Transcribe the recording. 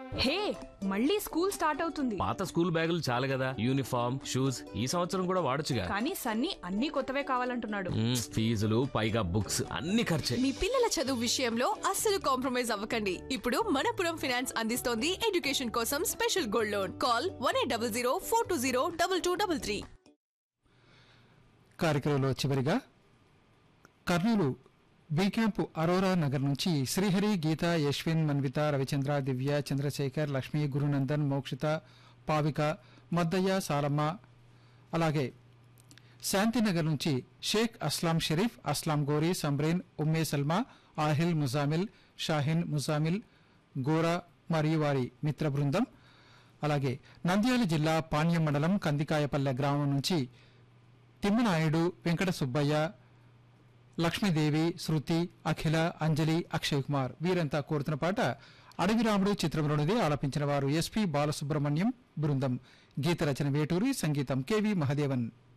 హే మళ్ళీ school start అవుతుంది పాత స్కూల్ బ్యాగులు చాలు కదా యూనిఫామ్ షూస్ ఈ సంవత్సరం కూడా వాడొచ్చుగా కానీ సన్నీ అన్ని కొత్తవే కావాలంటున్నాడు మ్మ్, ఫీజులు పైగా బుక్స్ అన్ని ఖర్చే మీ పిల్లల చదువు విషయంలో అస్సలు కాంప్రమైజ్ అవ్వకండి ఇప్పుడు మనపురం ఫైనాన్స్ అందిస్తోంది ఎడ్యుకేషన్ కోసం special gold loan call one eight double zero four two zero double two double three కార్యక్రమంలో చివరిగా కర్నూలు బి క్యాంపు అరోరా నగర్ నుంచి శ్రీహరి గీత యశ్విన్ మన్విత రవిచంద్ర దివ్య చంద్రశేఖర్ లక్ష్మి గురునందన్ మోక్షిత పావిక మద్దయ్య సాలమ్మ అలాగే శాంతినగర్ నుంచి షేక్ అస్లాం షరీఫ్ అస్లాం గోరీ సంబ్రీన్ ఉమ్మే సల్మా ఆహిల్ ముజామిల్ షాహిన్ ముజామిల్ గోరా మరియు వారి మిత్ర బృందం అలాగే నంద్యాల జిల్లా పాణ్యం మండలం కందికాయపల్లె గ్రామం నుంచి తిమ్మనాయుడు వెంకట సుబ్బయ్య లక్ష్మీదేవి శృతి అఖిల అంజలి అక్షయ్ కుమార్ వీరంతా కోరుతున్న పాట అడవి రాముడు చిత్రంలోనిది ఆలపించిన వారు ఎస్పి బాలసుబ్రహ్మణ్యం బృందం గీత రచన వేటూరి సంగీతం కెవి మహదేవన్